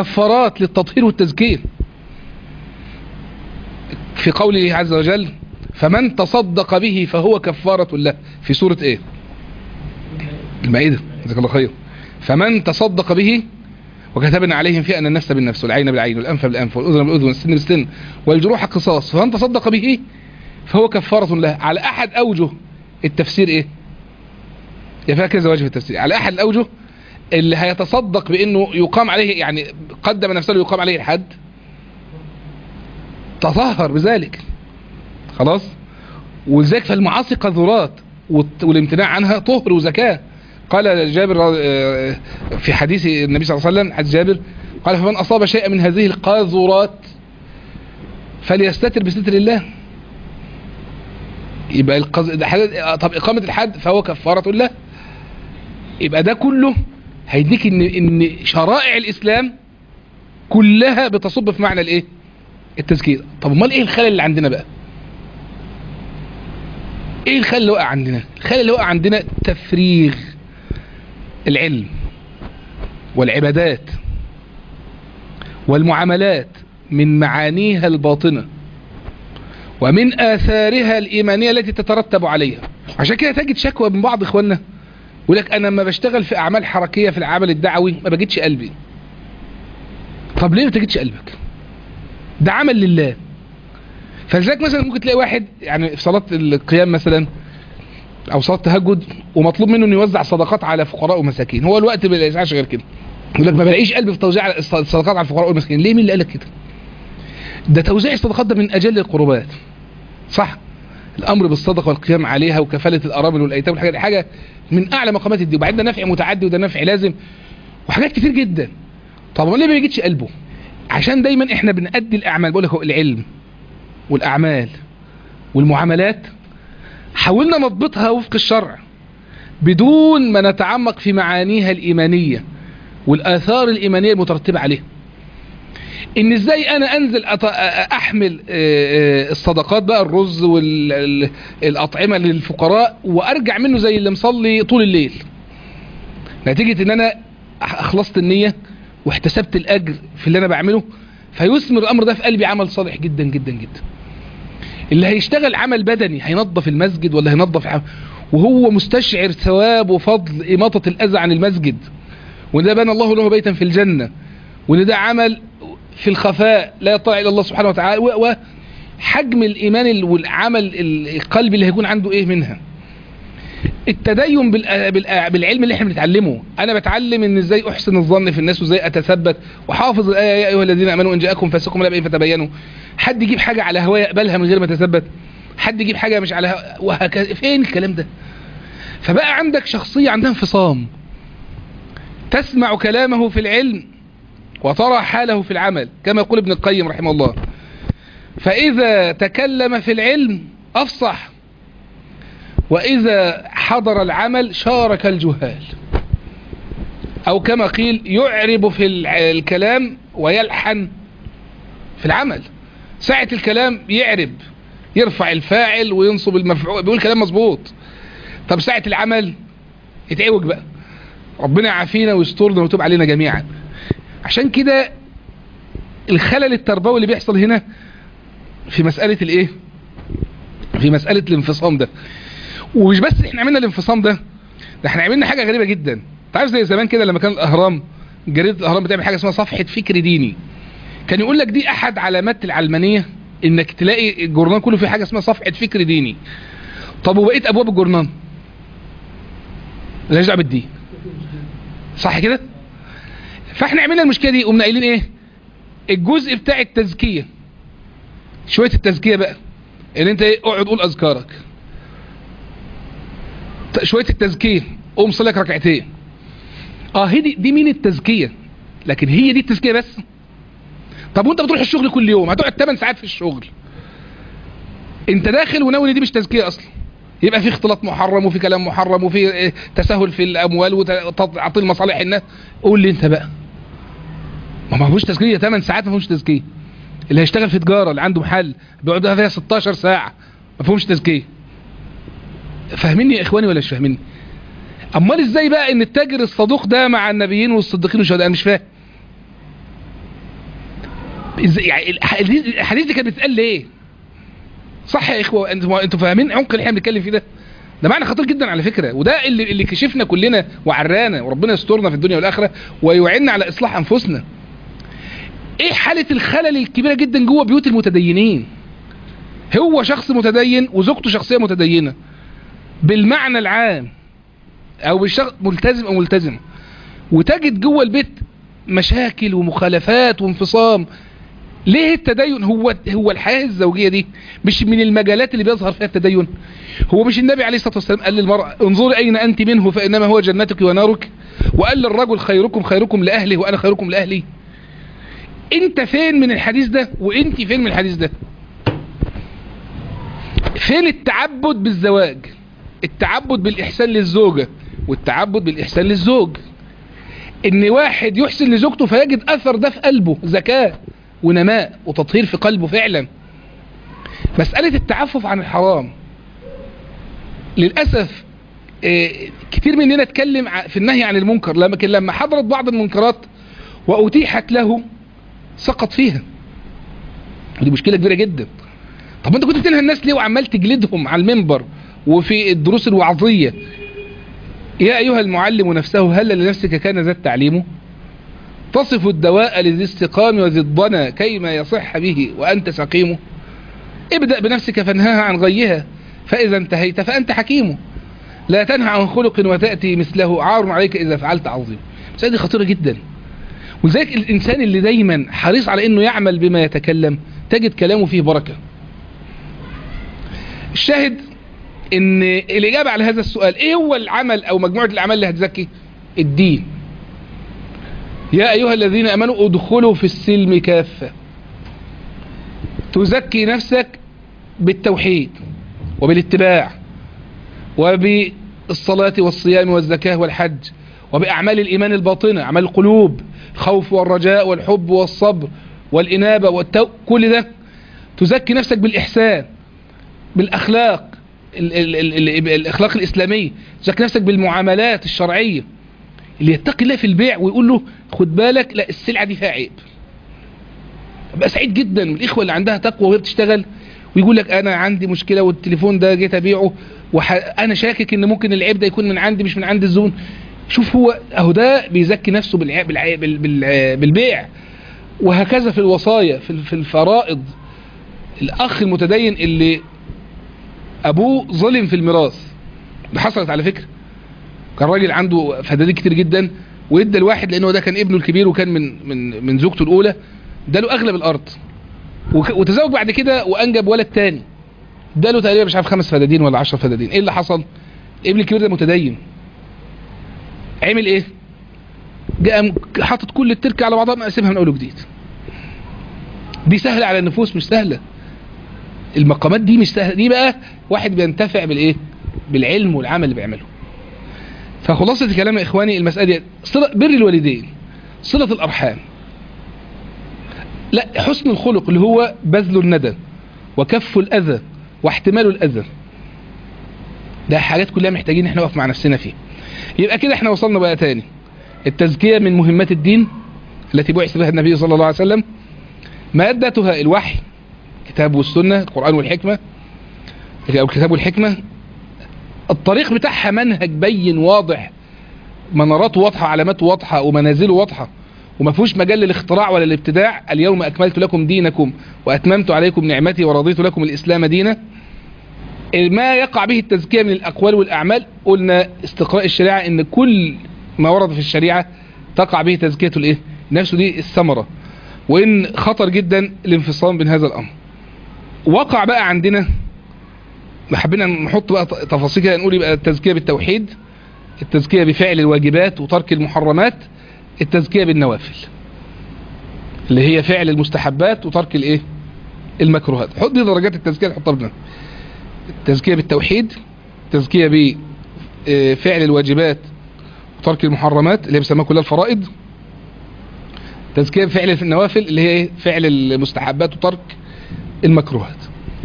كفارات للتطهير والتزكية في قوله عز وجل فمن تصدق به فهو كفارة له في سورة ايه المائدة جزاك الله خير فمن تصدق به وكتبنا عليهم فيه أن النفس بالنفس والعين بالعين والأنف بالأنف والأذن بالأذن والسن بالسن والجروح قصاص فمن تصدق به فهو كفارة له على أحد أوجه التفسير إيه يا فيها كذا وجه في التفسير على أحد الأوجه اللي هيتصدق بأنه يقام عليه يعني قدم نفسه يقام عليه الحد تطهر بذلك خلاص ولذلك فالمعاصي قذرات والت- والامتناع عنها طهر وزكاة قال جابر آه، في حديث النبي صلى الله عليه وسلم حديث جابر قال فمن أصاب شيئا من هذه القاذورات فليستتر بستر الله يبقى القز... ده حد... طب إقامة الحد فهو كفارة الله يبقى ده كله هيديك ان ان شرائع الإسلام كلها بتصب في معنى الايه التزكية طب امال ايه الخلل اللي عندنا بقى ايه الخلل اللي وقع عندنا الخلل اللي وقع عندنا تفريغ العلم والعبادات والمعاملات من معانيها الباطنة ومن آثارها الإيمانية التي تترتب عليها عشان كده تجد شكوى من بعض إخواننا يقول لك أنا لما بشتغل في أعمال حركية في العمل الدعوي ما بجدش قلبي طب ليه ما تجدش قلبك ده عمل لله فلذلك مثلا ممكن تلاقي واحد يعني في صلاة القيام مثلا او صلاة تهجد ومطلوب منه انه يوزع صدقات على فقراء ومساكين هو الوقت ما يسعش غير كده يقول لك ما بلاقيش قلب في توزيع الصدقات على الفقراء والمساكين ليه مين اللي قال لك كده ده توزيع الصدقات ده من اجل القربات صح الامر بالصدقه والقيام عليها وكفاله الارامل والايتام والحاجات دي حاجه من اعلى مقامات الدين وبعدين ده نفع متعدي وده نفع لازم وحاجات كتير جدا طب هو ليه ما بيجيش قلبه عشان دايما احنا بنأدي الاعمال بقول لك هو العلم والاعمال والمعاملات حاولنا نضبطها وفق الشرع بدون ما نتعمق في معانيها الإيمانية والآثار الإيمانية المترتبة عليها إن إزاي أنا أنزل أط- أحمل آه، آه، الصدقات بقى الرز والأطعمة للفقراء وأرجع منه زي اللي مصلي طول الليل نتيجة إن أنا أخلصت النية واحتسبت الأجر في اللي أنا بعمله فيثمر الأمر ده في قلبي عمل صالح جدا جدا جدا اللي هيشتغل عمل بدني هينظف المسجد ولا هينظف عم... وهو مستشعر ثواب وفضل إماطة الأذى عن المسجد وإن ده بنى الله له بيتا في الجنة وإن ده عمل في الخفاء لا يطلع إلى الله سبحانه وتعالى و- وحجم الإيمان ال- والعمل القلبي اللي هيكون عنده إيه منها التدين بالأ- بالأ- بالعلم اللي احنا بنتعلمه انا بتعلم ان ازاي احسن الظن في الناس وازاي اتثبت وحافظ الايه يا ايها الذين امنوا ان جاءكم فاسق بنبأ فتبينوا حد يجيب حاجه على هواه يقبلها من غير ما يتثبت حد يجيب حاجه مش على هواه وهكذا فين الكلام ده فبقى عندك شخصيه عندها انفصام تسمع كلامه في العلم وترى حاله في العمل كما يقول ابن القيم رحمه الله فإذا تكلم في العلم أفصح وإذا حضر العمل شارك الجهال أو كما قيل يعرب في الع- الكلام ويلحن في العمل ساعة الكلام يعرب يرفع الفاعل وينصب المفعول بيقول كلام مظبوط طب ساعة العمل يتعوج بقى ربنا يعافينا ويسترنا ويتوب علينا جميعا عشان كده الخلل التربوي اللي بيحصل هنا في مسألة الايه في مسألة الانفصام ده ومش بس احنا عملنا الانفصام ده ده احنا عملنا حاجة غريبة جدا انت عارف زي زمان كده لما كان الاهرام جريدة الاهرام بتعمل حاجة اسمها صفحة فكر ديني كان يقول لك دي احد علامات العلمانية انك تلاقي الجورنال كله فيه حاجة اسمها صفحة فكر ديني طب وبقيت ابواب الجورنال مالهاش دعوه بالدين صح كده فاحنا عملنا المشكله دي قمنا قايلين ايه الجزء بتاع التزكيه شويه التزكيه بقى ان انت ايه اقعد قول اذكارك ط- شويه التزكيه قوم صلي لك ركعتين اه هي دي, دي مين التزكيه لكن هي دي التزكيه بس طب وانت بتروح الشغل كل يوم هتقعد 8 ساعات في الشغل انت داخل وناوي إن دي مش تزكيه اصلا يبقى في اختلاط محرم وفي كلام محرم وفي إيه، تساهل في الاموال وتعطيل مصالح الناس قول لي انت بقى ما ما فيهوش تزكيه 8 ساعات ما فيهوش تزكيه اللي هيشتغل في تجاره اللي عنده محل بيقعد فيها 16 ساعه ما فيهمش تزكيه فاهميني يا اخواني ولا مش فاهميني امال ازاي بقى ان التاجر الصدوق ده مع النبيين والصديقين والشهداء انا مش فاهم ازاي يعني الحديث الحديث دي كانت بتتقال ليه صح يا اخوه انتوا انتوا فاهمين عمق اللي احنا بنتكلم فيه ده ده معنى خطير جدا على فكره وده اللي اللي كشفنا كلنا وعرانا وربنا يسترنا في الدنيا والاخره ويعيننا على اصلاح انفسنا ايه حاله الخلل الكبيره جدا جوه بيوت المتدينين هو شخص متدين وزوجته شخصيه متدينه بالمعنى العام او بالشخص ملتزم او ملتزمه وتجد جوه البيت مشاكل ومخالفات وانفصام ليه التدين هو هو الحياه الزوجيه دي مش من المجالات اللي بيظهر فيها التدين هو مش النبي عليه الصلاه والسلام قال للمراه انظري اين انت منه فانما هو جنتك ونارك وقال للرجل خيركم خيركم لاهله وانا خيركم لاهلي انت فين من الحديث ده وانت فين من الحديث ده فين التعبد بالزواج التعبد بالاحسان للزوجه والتعبد بالاحسان للزوج ان واحد يحسن لزوجته فيجد اثر ده في قلبه زكاه ونماء وتطهير في قلبه فعلا مسألة التعفف عن الحرام للأسف آه، كتير مننا اتكلم ع- في النهي عن المنكر لكن لما حضرت بعض المنكرات وأتيحت له سقط فيها ودي مشكلة كبيرة جدا طب انت كنت بتنهى الناس ليه وعمال تجلدهم على المنبر وفي الدروس الوعظية يا أيها المعلم نفسه هل لنفسك كان ذا التعليم تصف الدواء لذي استقام وذي الضنا كيما يصح به وأنت سقيم ابدأ بنفسك فانهاها عن غيها فإذا انتهيت فأنت حكيم لا تنهى عن خلق وتأتي مثله عار عليك إذا فعلت عظيم مسألة دي خطيرة جدا ولذلك الإنسان اللي دايما حريص على أنه يعمل بما يتكلم تجد كلامه فيه بركة الشاهد ان الإجابة على هذا السؤال ايه هو العمل او مجموعة الأعمال اللي هتزكي الدين يا أيها الذين أمنوا ادخلوا في السلم كافة تزكي نفسك بالتوحيد وبالاتباع وبالصلاة والصيام والزكاة والحج وبأعمال الإيمان الباطنة أعمال القلوب الخوف والرجاء والحب والصبر والإنابة والتو... كل ده تزكي نفسك بالإحسان بالأخلاق ال ال ال ال الأخلاق الإسلامية تزكي نفسك بالمعاملات الشرعية اللي يتقي الله في البيع ويقول له خد بالك لا السلعة دي فيها عيب ابقى سعيد جدا من الإخوة اللي عندها تقوى وهي بتشتغل ويقول لك أنا عندي مشكلة والتليفون ده جيت أبيعه وح... أنا شاكك إن ممكن العيب ده يكون من عندي مش من عند الزون شوف هو أهو ده بيزكي نفسه بالع... بالع... بال... بال... بالبيع وهكذا في الوصايا في في الفرائض الأخ المتدين اللي أبوه ظلم في الميراث ده حصلت على فكرة كان راجل عنده فدادين كتير جدا وادى الواحد لانه ده كان ابنه الكبير وكان من من من زوجته الاولى اداله اغلب الارض وك- وتزوج بعد كده وانجب ولد تاني اداله تقريبا مش عارف خمس فدادين ولا عشر فدادين ايه اللي حصل ابن الكبير ده متدين عمل ايه جاء م- حاطط كل التركه على بعضها مقسمها من اول وجديد دي سهله على النفوس مش سهله المقامات دي مش سهله دي بقى واحد بينتفع بالايه بالعلم والعمل اللي بيعمله فخلاصة الكلام يا إخواني المسألة دي صلة بر الوالدين صلة الأرحام لا حسن الخلق اللي هو بذل الندى وكف الأذى واحتمال الأذى ده حاجات كلها محتاجين احنا نقف مع نفسنا فيها يبقى كده احنا وصلنا بقى تاني التزكية من مهمات الدين التي بعث بها النبي صلى الله عليه وسلم مادتها الوحي كتاب والسنة القرآن والحكمة أو الكتاب والحكمة الطريق بتاعها منهج بين واضح مناراته واضحة علاماته واضحة ومنازله واضحة وما فيهوش مجال للاختراع ولا الابتداع اليوم أكملت لكم دينكم وأتممت عليكم نعمتي ورضيت لكم الإسلام دينا ما يقع به التزكية من الأقوال والأعمال قلنا استقراء الشريعة إن كل ما ورد في الشريعة تقع به تزكية الإيه؟ نفسه دي الثمرة وإن خطر جدا الانفصام بين هذا الأمر وقع بقى عندنا حبينا نحط بقى تفاصيل كده نقول يبقى التزكية بالتوحيد التزكية بفعل الواجبات وترك المحرمات التزكية بالنوافل اللي هي فعل المستحبات وترك الايه المكروهات حط دي درجات التزكية نحطها بنا التزكية بالتوحيد التزكية بفعل الواجبات وترك المحرمات اللي هي بيسموها كلها الفرائض تزكية بفعل النوافل اللي هي إيه؟ فعل المستحبات وترك المكروهات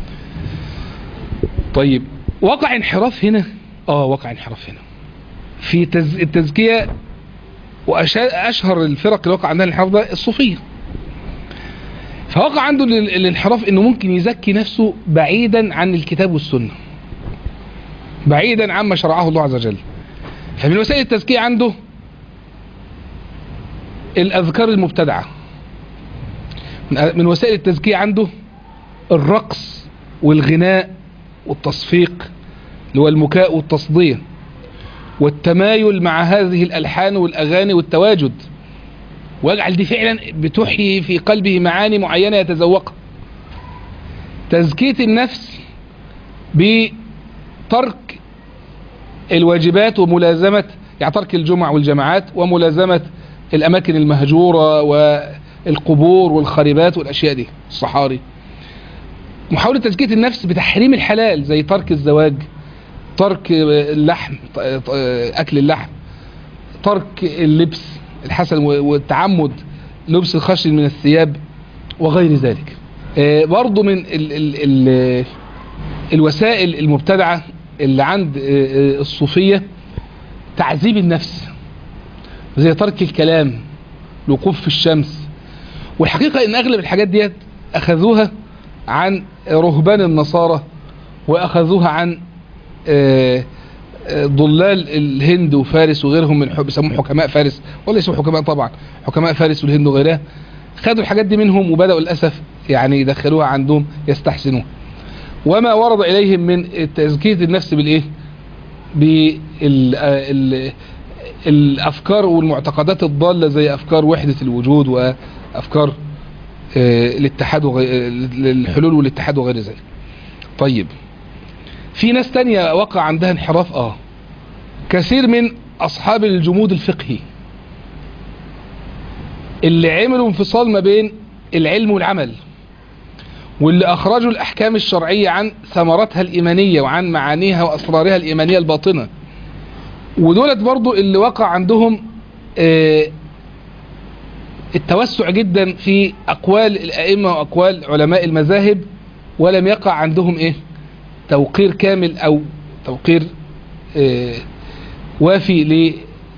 طيب وقع انحراف هنا اه وقع انحراف هنا في تز... التزكية واشهر الفرق اللي وقع عندها الانحراف ده الصوفية فوقع عنده ال- الانحراف انه ممكن يزكي نفسه بعيدا عن الكتاب والسنة بعيدا عما شرعه الله عز وجل فمن وسائل التزكية عنده الأذكار المبتدعة من من وسائل التزكية عنده الرقص والغناء والتصفيق اللي هو المكاء والتصدية والتمايل مع هذه الألحان والأغاني والتواجد واجعل دي فعلا بتحيي في قلبه معاني معينة يتذوقها تزكية النفس بترك الواجبات وملازمة يعني ترك الجمع والجماعات وملازمة الأماكن المهجورة والقبور والخريبات والأشياء دي الصحاري محاولة تزكية النفس بتحريم الحلال زي ترك الزواج ترك اللحم أكل اللحم ترك اللبس الحسن والتعمد لبس الخشن من الثياب وغير ذلك آه، برضو من ال ال ال الوسائل المبتدعة اللي عند آه، آه، الصوفية تعذيب النفس زي ترك الكلام الوقوف في الشمس والحقيقة ان اغلب الحاجات ديت اخذوها عن رهبان النصارى واخذوها عن آه، آه، ضلال الهند وفارس وغيرهم من حب بيسموهم حكماء فارس ولا يسموا حكماء طبعا حكماء فارس والهند وغيرها خدوا الحاجات دي منهم وبدأوا للأسف يعني يدخلوها عندهم يستحسنوها وما ورد إليهم من تزكية النفس بالإيه بالأفكار والمعتقدات الضالة زي أفكار وحدة الوجود وأفكار آه، الاتحاد وغي... الحلول والاتحاد وغير ذلك طيب في ناس تانية وقع عندها انحراف اه كثير من اصحاب الجمود الفقهي اللي عملوا انفصال ما بين العلم والعمل واللي اخرجوا الاحكام الشرعية عن ثمراتها الايمانية وعن معانيها واسرارها الايمانية الباطنة ودولت برضو اللي وقع عندهم آه التوسع جدا في اقوال الائمة واقوال علماء المذاهب ولم يقع عندهم ايه توقير كامل او توقير آه وافي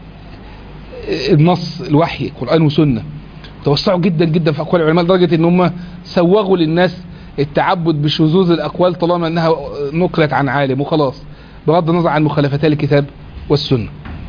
للنص الوحي قرآن وسنة توسعوا جدا جدا في اقوال العلماء لدرجة ان هم سوغوا للناس التعبد بشذوذ الاقوال طالما انها نقلت عن عالم وخلاص بغض النظر عن مخالفتها للكتاب والسنة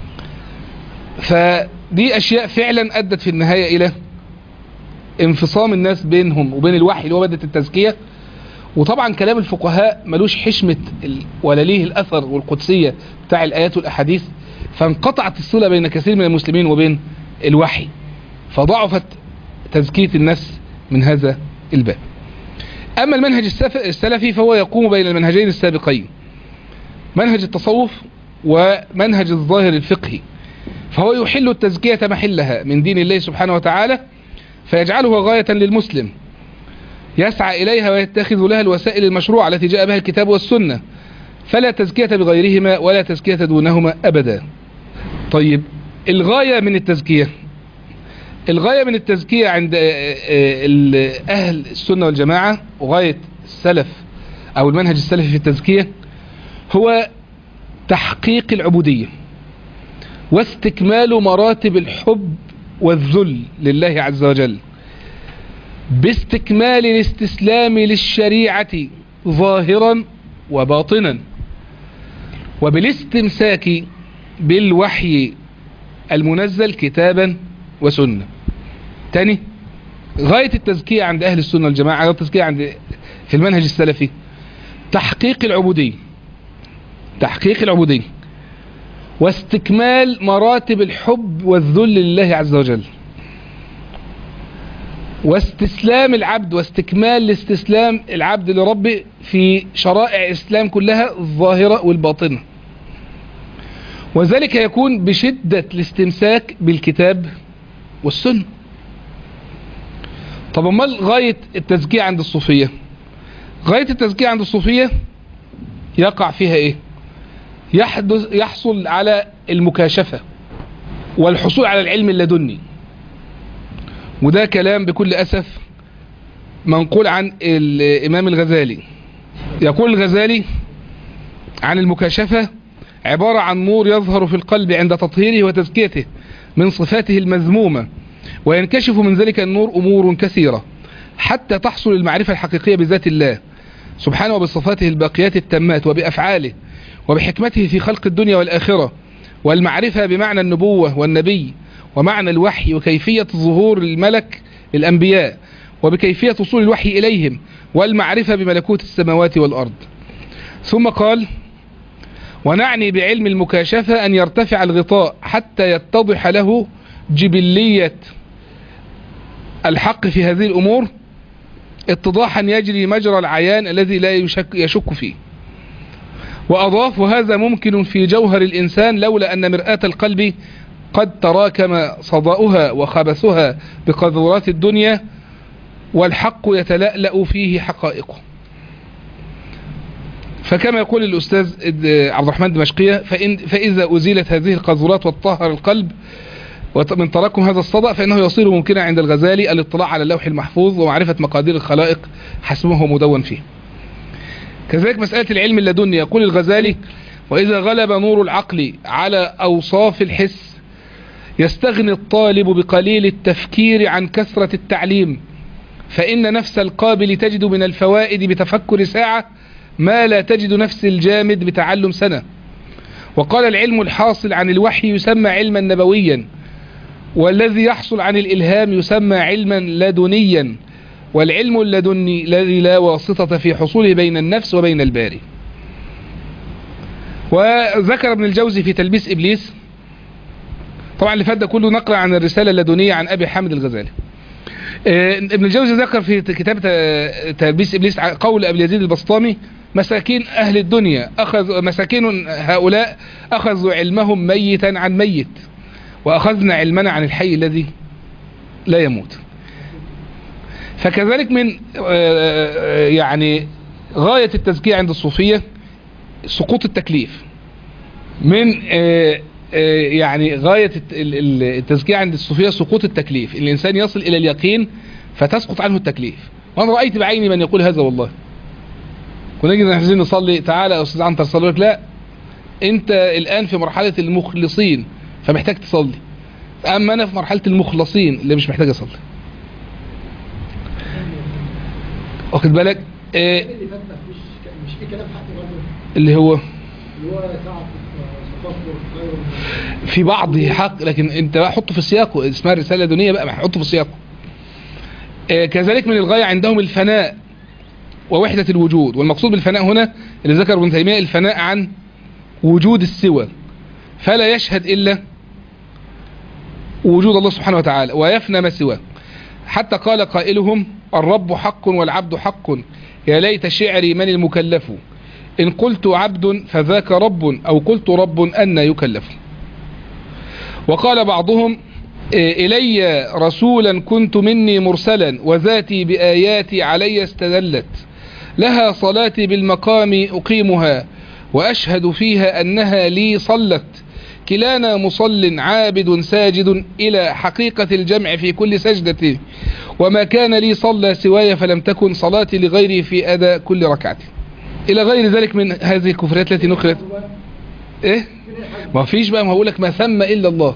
فدي اشياء فعلا ادت في النهاية الى انفصام الناس بينهم وبين الوحي اللي هو بدأت التزكية وطبعا كلام الفقهاء ملوش حشمة ال- ولا ليه الأثر والقدسية بتاع الآيات والأحاديث فانقطعت الصلة بين كثير من المسلمين وبين الوحي فضعفت تزكية النفس من هذا الباب أما المنهج السف- السلفي فهو يقوم بين المنهجين السابقين منهج التصوف ومنهج الظاهر الفقهي فهو يحل التزكية محلها من دين الله سبحانه وتعالى فيجعلها غاية للمسلم يسعى إليها ويتخذ لها الوسائل المشروعة التي جاء بها الكتاب والسنة فلا تزكية بغيرهما ولا تزكية دونهما أبدا طيب الغاية من التزكية الغاية من التزكية عند آه، آه، ال- أهل السنة والجماعة وغاية السلف أو المنهج السلفي في التزكية هو تحقيق العبودية واستكمال مراتب الحب والذل لله عز وجل باستكمال الاستسلام للشريعة ظاهرا وباطنا وبالاستمساك بالوحي المنزل كتابا وسنة تاني غاية التزكية عند أهل السنة والجماعة غاية التزكية عند في المنهج السلفي تحقيق العبودية تحقيق العبودية واستكمال مراتب الحب والذل لله عز وجل واستسلام العبد واستكمال الاستسلام العبد لربه في شرائع الإسلام كلها الظاهرة والباطنة وذلك يكون بشدة الاستمساك بالكتاب والسنة طب امال غاية التزكية عند الصوفية غاية التزكية عند الصوفية يقع فيها ايه يحدث يحصل على المكاشفة والحصول على العلم اللدني وده كلام بكل أسف منقول عن الإمام الغزالي يقول الغزالي عن المكاشفة عبارة عن نور يظهر في القلب عند تطهيره وتزكيته من صفاته المذمومة وينكشف من ذلك النور أمور كثيرة حتى تحصل المعرفة الحقيقية بذات الله سبحانه وبصفاته الباقيات التامات وبأفعاله وبحكمته في خلق الدنيا والآخرة والمعرفة بمعنى النبوة والنبي ومعنى الوحي وكيفية ظهور الملك للأنبياء وبكيفية وصول الوحي إليهم والمعرفة بملكوت السماوات والأرض ثم قال ونعني بعلم المكاشفة أن يرتفع الغطاء حتى يتضح له جبلية الحق في هذه الأمور اتضاحا يجري مجرى العيان الذي لا يشك, يشك فيه وأضاف وهذا ممكن في جوهر الإنسان لولا أن مرآة القلب قد تراكم صداؤها وخبثها بقذورات الدنيا والحق يتلألأ فيه حقائقه فكما يقول الأستاذ عبد الرحمن دمشقية فإن فإذا أزيلت هذه القذورات وطهر القلب من تراكم هذا الصدأ فإنه يصير ممكنا عند الغزالي الاطلاع على اللوح المحفوظ ومعرفة مقادير الخلائق حسبه مدون فيه كذلك مسألة العلم اللدني يقول الغزالي وإذا غلب نور العقل على أوصاف الحس يستغني الطالب بقليل التفكير عن كثرة التعليم فإن نفس القابل تجد من الفوائد بتفكر ساعة ما لا تجد نفس الجامد بتعلم سنة وقال العلم الحاصل عن الوحي يسمى علما نبويا والذي يحصل عن الإلهام يسمى علما لدنيا والعلم اللدني الذي لا واسطة في حصوله بين النفس وبين الباري وذكر ابن الجوزي في تلبيس إبليس طبعا اللي فات ده كله نقل عن الرسالة اللدنية عن أبي حامد الغزالي ابن الجوزي ذكر في كتاب تلبيس إبليس قول أبي يزيد البسطامي مساكين أهل الدنيا أخذ مساكين هؤلاء أخذوا علمهم ميتا عن ميت وأخذنا علمنا عن الحي الذي لا يموت فكذلك من يعني غاية التزكية عند الصوفية سقوط التكليف من يعني غاية التزكية عند الصوفية سقوط التكليف الإنسان يصل إلى اليقين فتسقط عنه التكليف وأنا رأيت بعيني من يقول هذا والله كنا نجي عايزين نصلي تعالى يا أستاذ عنتر صلي لك لا أنت الآن في مرحلة المخلصين فمحتاج تصلي أما أنا في مرحلة المخلصين اللي مش محتاج أصلي واخد بالك إيه مش في كلام حق برضه اللي هو اللي هو ساعة صفاصفر خير في بعض حق لكن انت بقى حطه في سياقه اسمها رسالة دونية بقى حطه في سياقه آه كذلك من الغاية عندهم الفناء ووحدة الوجود والمقصود بالفناء هنا اللي ذكر ابن تيمية الفناء عن وجود السوى فلا يشهد إلا وجود الله سبحانه وتعالى ويفنى ما سواه حتى قال قائلهم الرب حق والعبد حق يا ليت شعري من المكلف إن قلت عبد فذاك رب أو قلت رب أن يكلف وقال بعضهم إلي رسولا كنت مني مرسلا وذاتي بآياتي علي استدلت لها صلاتي بالمقام أقيمها وأشهد فيها أنها لي صلت كلانا مصل عابد ساجد إلى حقيقة الجمع في كل سجدة وما كان لي صلى سواي فلم تكن صلاتي لغيري في أداء كل ركعة إلى غير ذلك من هذه الكفريات التي نقلت إيه ما فيش بقى ما هقولك ما ثم إلا الله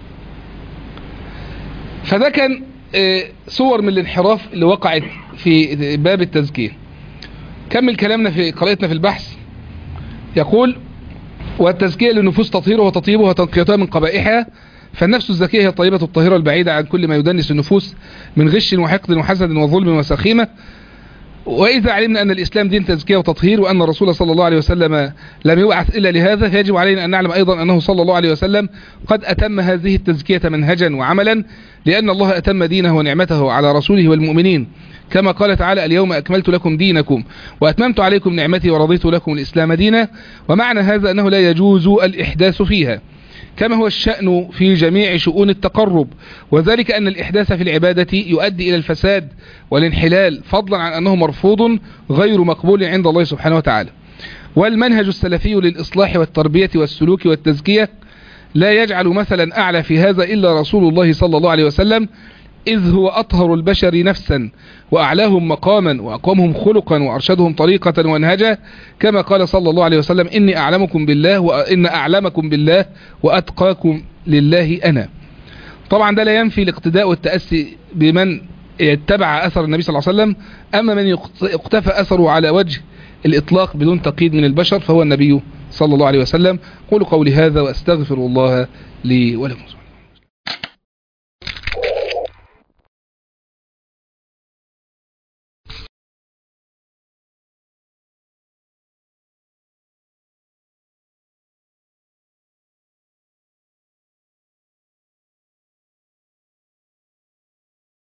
فده كان صور من الانحراف اللي وقعت في باب التزكية كمل كلامنا في قراءتنا في البحث يقول والتزكية للنفوس تطهيرها وتطيبها وتنقيتها من قبائحها فالنفس الزكية هي الطيبة الطاهرة البعيدة عن كل ما يدنس النفوس من غش وحقد وحسد وظلم وسخيمة وإذا علمنا أن الإسلام دين تزكية وتطهير وأن الرسول صلى الله عليه وسلم لم يبعث إلا لهذا فيجب علينا أن نعلم أيضا أنه صلى الله عليه وسلم قد أتم هذه التزكية منهجا وعملا لأن الله أتم دينه ونعمته على رسوله والمؤمنين كما قال تعالى اليوم أكملت لكم دينكم وأتممت عليكم نعمتي ورضيت لكم الإسلام دينا ومعنى هذا أنه لا يجوز الإحداث فيها كما هو الشأن في جميع شؤون التقرب وذلك أن الإحداث في العبادة يؤدي إلى الفساد والانحلال فضلا عن أنه مرفوض غير مقبول عند الله سبحانه وتعالى والمنهج السلفي للإصلاح والتربية والسلوك والتزكية لا يجعل مثلا أعلى في هذا إلا رسول الله صلى الله عليه وسلم إذ هو أطهر البشر نفسا وأعلاهم مقاما وأقومهم خلقا وأرشدهم طريقة وانهجا كما قال صلى الله عليه وسلم إني أعلمكم بالله وإن أعلمكم بالله وأتقاكم لله أنا طبعا ده لا ينفي الاقتداء والتأسي بمن اتبع أثر النبي صلى الله عليه وسلم أما من يقت- اقتفى أثره على وجه الإطلاق بدون تقييد من البشر فهو النبي صلى الله عليه وسلم قولوا قولي هذا وأستغفر الله لي ولكم